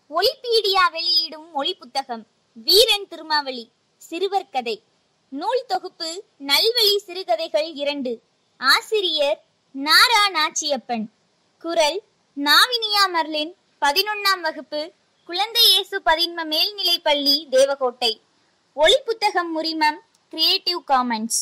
ஒலிபீடியா வெளியிடும் மொழி புத்தகம் வீரன் திருமாவளி சிறுவர் கதை நூல் தொகுப்பு நல்வழி சிறுகதைகள் இரண்டு ஆசிரியர் நாரா நாச்சியப்பன் குரல் நாவினியா மர்லின் பதினொன்னாம் வகுப்பு குழந்தை இயேசு பதின்ம மேல்நிலைப் பள்ளி தேவகோட்டை ஒளி புத்தகம் உரிமம் கிரியேட்டிவ் காமன்ஸ்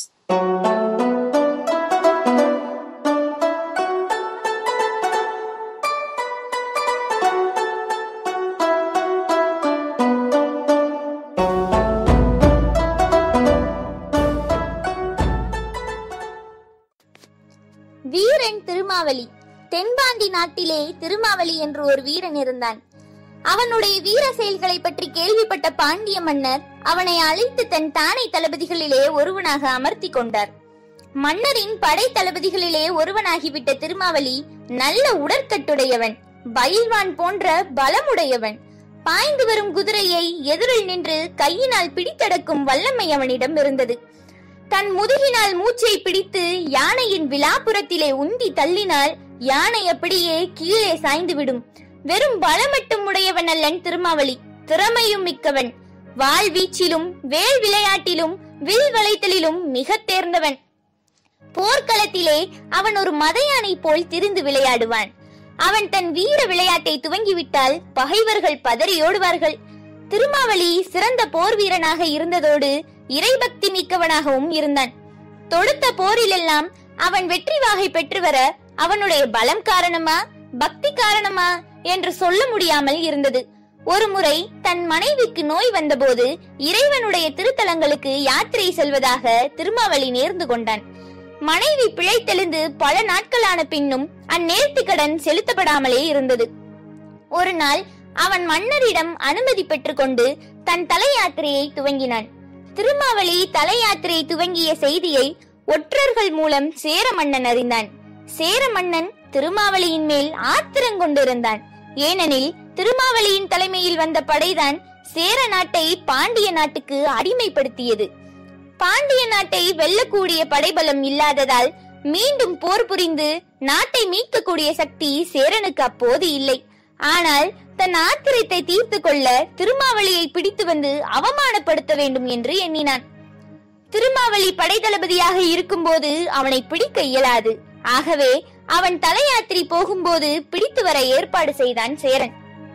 வீரன் திருமாவளி தென்பாண்டி நாட்டிலே திருமாவளி என்று ஒரு வீரன் இருந்தான் அவனுடைய வீர செயல்களை பற்றி கேள்விப்பட்ட பாண்டிய மன்னர் அவனை அழைத்து தன் தானை தளபதிகளிலே ஒருவனாக அமர்த்தி கொண்டார் மன்னரின் படை தளபதிகளிலே ஒருவனாகிவிட்ட திருமாவளி நல்ல உடற்கட்டுடையவன் பயில்வான் போன்ற பலமுடையவன் பாய்ந்து வரும் குதிரையை எதிரில் நின்று கையினால் பிடித்தடக்கும் வல்லமை அவனிடம் இருந்தது தன் முதுகினால் மூச்சை பிடித்து யானையின் விலாப்புறத்திலே உந்தி தள்ளினால் யானை அப்படியே கீழே சாய்ந்து விடும் வெறும் பலம் மட்டும் உடையவன் அல்லன் திருமாவளி திறமையும் மிக்கவன் வாள் வீச்சிலும் வேல் விளையாட்டிலும் வில் வளைத்தலிலும் மிக தேர்ந்தவன் போர்க்களத்திலே அவன் ஒரு மதையானை போல் திரிந்து விளையாடுவான் அவன் தன் வீர விளையாட்டை துவங்கிவிட்டால் பகைவர்கள் பதறியோடுவார்கள் திருமாவளி சிறந்த போர் வீரனாக இருந்ததோடு இறைபக்தி மிக்கவனாகவும் இருந்தான் தொடுத்த போரிலெல்லாம் அவன் வெற்றி வாகை பெற்று வர அவனுடைய பலம் காரணமா பக்தி காரணமா என்று சொல்ல முடியாமல் இருந்தது ஒருமுறை தன் மனைவிக்கு நோய் வந்தபோது இறைவனுடைய திருத்தலங்களுக்கு யாத்திரை செல்வதாக திருமாவளி நேர்ந்து கொண்டான் மனைவி பிழைத்தெழுந்து பல நாட்களான பின்னும் அந்நேர்த்தி கடன் செலுத்தப்படாமலே இருந்தது ஒரு நாள் அவன் மன்னரிடம் அனுமதி பெற்றுக்கொண்டு தன் தல யாத்திரையை துவங்கினான் திருமாவளி தல யாத்திரை துவங்கிய செய்தியை ஒற்றர்கள் மூலம் சேர மன்னன் அறிந்தான் சேர மன்னன் திருமாவளியின் மேல் ஆத்திரம் கொண்டிருந்தான் ஏனெனில் திருமாவளியின் தலைமையில் வந்த படைதான் சேர நாட்டை பாண்டிய நாட்டுக்கு அடிமைப்படுத்தியது பாண்டிய நாட்டை வெல்லக்கூடிய படைபலம் இல்லாததால் மீண்டும் போர் புரிந்து நாட்டை மீட்கக்கூடிய சக்தி சேரனுக்கு அப்போது இல்லை ஆனால் தன் ஆத்திரத்தை தீர்த்து கொள்ள திருமாவளியை பிடித்து வந்து அவமானப்படுத்த வேண்டும் என்று எண்ணினான் திருமாவளி படைதளபதியாக இருக்கும்போது அவனை பிடிக்க இயலாது ஆகவே அவன் தலையாத்திரி போகும்போது பிடித்து வர ஏற்பாடு செய்தான் சேரன்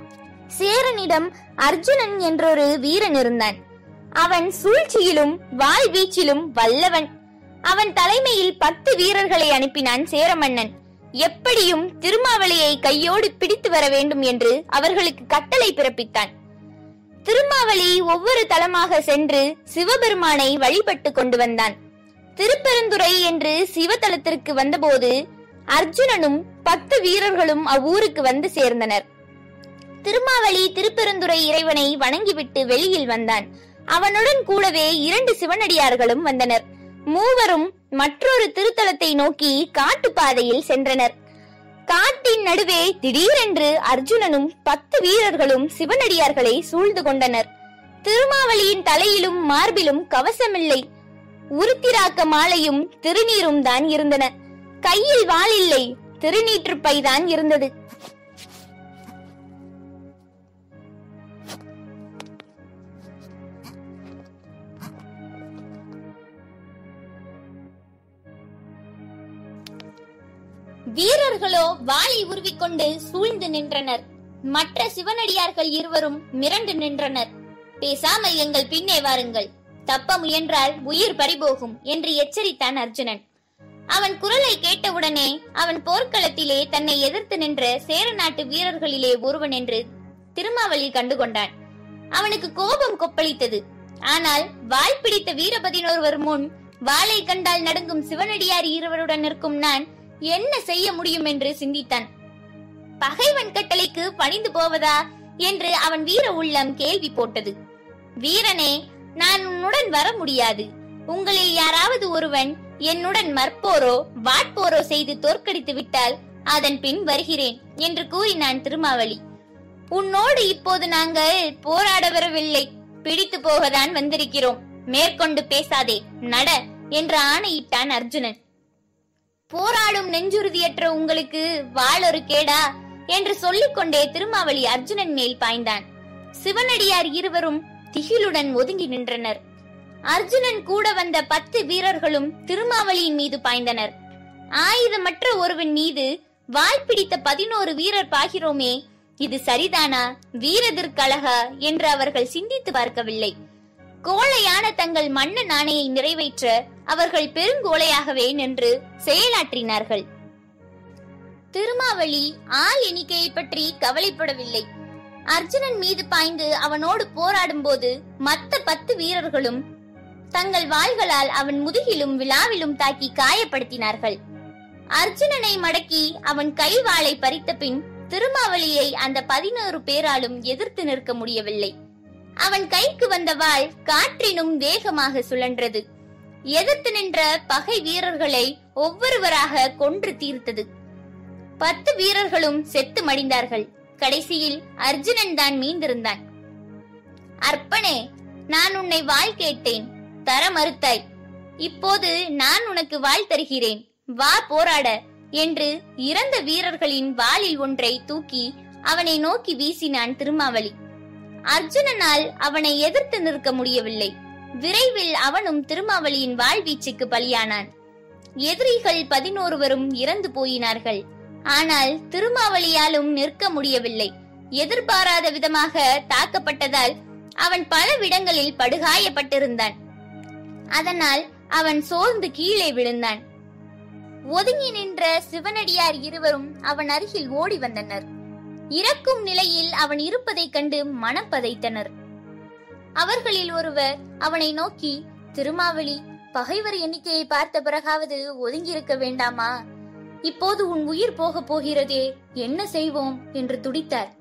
சேரனிடம் அர்ஜுனன் என்றொரு வீரன் இருந்தான் அவன் சூழ்ச்சியிலும் வாள் வீச்சிலும் வல்லவன் அவன் தலைமையில் பத்து வீரர்களை அனுப்பினான் சேரமன்னன் எப்படியும் திருமாவளியை கையோடு பிடித்து வர வேண்டும் என்று அவர்களுக்கு கட்டளை பிறப்பித்தான் திருமாவளி ஒவ்வொரு தலமாக சென்று சிவபெருமானை வழிபட்டு கொண்டு வந்தான் திருப்பெருந்துறை என்று சிவதலத்திற்கு வந்தபோது அர்ஜுனனும் பத்து வீரர்களும் அவ்வூருக்கு வந்து சேர்ந்தனர் திருமாவளி திருப்பெருந்துறை இறைவனை வணங்கிவிட்டு வெளியில் வந்தான் அவனுடன் கூடவே இரண்டு சிவனடியார்களும் வந்தனர் மூவரும் மற்றொரு திருத்தலத்தை நோக்கி காட்டு பாதையில் சென்றனர் காட்டின் நடுவே திடீரென்று அர்ஜுனனும் பத்து வீரர்களும் சிவனடியார்களை சூழ்ந்து கொண்டனர் திருமாவளியின் தலையிலும் மார்பிலும் கவசமில்லை உருத்திராக்க மாலையும் திருநீரும் தான் இருந்தன கையில் வாள் இல்லை திருநீற்று பைதான் இருந்தது வீரர்களோ வாளை உருவிக்கொண்டு சூழ்ந்து நின்றனர் மற்ற சிவனடியார்கள் இருவரும் மிரண்டு நின்றனர் பேசாமல் எங்கள் பின்னே வாருங்கள் தப்ப முயன்றால் உயிர் பறிபோகும் என்று எச்சரித்தான் அர்ஜுனன் அவன் குரலை கேட்டவுடனே அவன் போர்க்களத்திலே தன்னை எதிர்த்து நின்ற சேர நாட்டு வீரர்களிலே ஒருவன் என்று திருமாவளி கண்டுகொண்டான் அவனுக்கு கோபம் கொப்பளித்தது ஆனால் வாள் பிடித்த வீரபதினொருவர் முன் வாளை கண்டால் நடுங்கும் சிவனடியார் இருவருடன் நிற்கும் நான் என்ன செய்ய முடியும் என்று சிந்தித்தான் பகைவன் கட்டளைக்கு பணிந்து போவதா என்று அவன் வீர உள்ளம் கேள்வி போட்டது வீரனே நான் உன்னுடன் வர முடியாது உங்களில் யாராவது ஒருவன் என்னுடன் மற்போரோ வாட்போரோ செய்து தோற்கடித்து விட்டால் அதன் பின் வருகிறேன் என்று கூறினான் திருமாவளி உன்னோடு இப்போது நாங்கள் போராட வரவில்லை பிடித்து போகத்தான் வந்திருக்கிறோம் மேற்கொண்டு பேசாதே நட என்று ஆணையிட்டான் அர்ஜுனன் போராடும் நெஞ்சுறுதியற்ற உங்களுக்கு வாள் ஒரு கேடா என்று சொல்லிக்கொண்டே திருமாவளி அர்ஜுனன் மேல் பாய்ந்தான் சிவனடியார் இருவரும் திகிலுடன் ஒதுங்கி நின்றனர் அர்ஜுனன் கூட வந்த பத்து வீரர்களும் திருமாவளியின் மீது பாய்ந்தனர் ஆயுதமற்ற ஒருவன் மீது வாள் பிடித்த பதினோரு வீரர் பாகிறோமே இது சரிதானா வீரதிற்கழகா என்று அவர்கள் சிந்தித்து பார்க்கவில்லை கோழையான தங்கள் மன்னன் ஆணையை நிறைவேற்ற அவர்கள் பெருங்கோழையாகவே நின்று செயலாற்றினார்கள் திருமாவளி ஆள் எண்ணிக்கையை பற்றி கவலைப்படவில்லை அர்ஜுனன் மீது பாய்ந்து அவனோடு போராடும் போது மத்த பத்து வீரர்களும் தங்கள் வாள்களால் அவன் முதுகிலும் விழாவிலும் தாக்கி காயப்படுத்தினார்கள் அர்ஜுனனை மடக்கி அவன் கை வாளை பறித்த பின் திருமாவளியை அந்த பதினோரு பேராலும் எதிர்த்து நிற்க முடியவில்லை அவன் கைக்கு வந்த வாள் காற்றினும் வேகமாக சுழன்றது எதிர்த்து நின்ற பகை வீரர்களை ஒவ்வொருவராக கொன்று தீர்த்தது பத்து வீரர்களும் செத்து மடிந்தார்கள் கடைசியில் அர்ஜுனன் தான் மீந்திருந்தான் அர்ப்பனே நான் உன்னை வாழ் கேட்டேன் தர மறுத்தாய் இப்போது நான் உனக்கு வாழ் தருகிறேன் வா போராட என்று இறந்த வீரர்களின் வாளில் ஒன்றை தூக்கி அவனை நோக்கி வீசினான் திருமாவளி அர்ஜுனனால் அவனை எதிர்த்து நிற்க முடியவில்லை விரைவில் அவனும் திருமாவளியின் வாழ்வீச்சுக்கு பலியானான் எதிரிகள் பதினோருவரும் இறந்து போயினார்கள் ஆனால் திருமாவளியாலும் நிற்க முடியவில்லை எதிர்பாராத விதமாக தாக்கப்பட்டதால் அவன் பல விடங்களில் படுகாயப்பட்டிருந்தான் அதனால் அவன் சோர்ந்து கீழே விழுந்தான் ஒதுங்கி நின்ற சிவனடியார் இருவரும் அவன் அருகில் ஓடி வந்தனர் இறக்கும் நிலையில் அவன் இருப்பதைக் கண்டு மனம் பதைத்தனர் அவர்களில் ஒருவர் அவனை நோக்கி திருமாவளி பகைவர் எண்ணிக்கையை பார்த்த பிறகாவது ஒதுங்கி இருக்க வேண்டாமா இப்போது உன் உயிர் போக போகிறதே என்ன செய்வோம் என்று துடித்தார்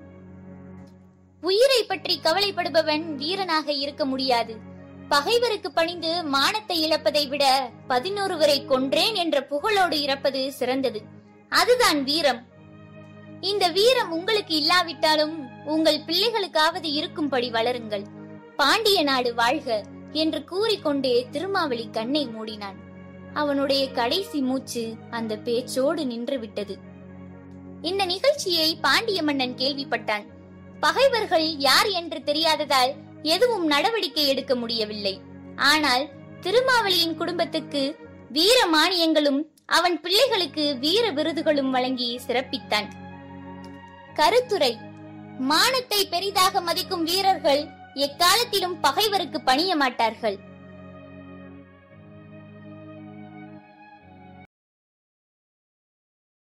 உயிரை பற்றி கவலைப்படுபவன் வீரனாக இருக்க முடியாது பகைவருக்கு பணிந்து மானத்தை இழப்பதை விட பதினொருவரை கொன்றேன் என்ற புகழோடு இறப்பது சிறந்தது அதுதான் வீரம் இந்த வீரம் உங்களுக்கு இல்லாவிட்டாலும் உங்கள் பிள்ளைகளுக்காவது இருக்கும்படி வளருங்கள் பாண்டிய நாடு வாழ்க என்று கூறிக்கொண்டே திருமாவளி கண்ணை மூடினான் அவனுடைய கடைசி மூச்சு அந்த பேச்சோடு நின்று விட்டது இந்த நிகழ்ச்சியை பாண்டிய மன்னன் கேள்விப்பட்டான் பகைவர்கள் யார் என்று தெரியாததால் எதுவும் நடவடிக்கை எடுக்க முடியவில்லை ஆனால் திருமாவளியின் குடும்பத்துக்கு வீர மானியங்களும் அவன் பிள்ளைகளுக்கு வீர விருதுகளும் வழங்கி சிறப்பித்தான் கருத்துரை மானத்தை பெரிதாக மதிக்கும் வீரர்கள் எக்காலத்திலும் பகைவருக்கு பணிய மாட்டார்கள்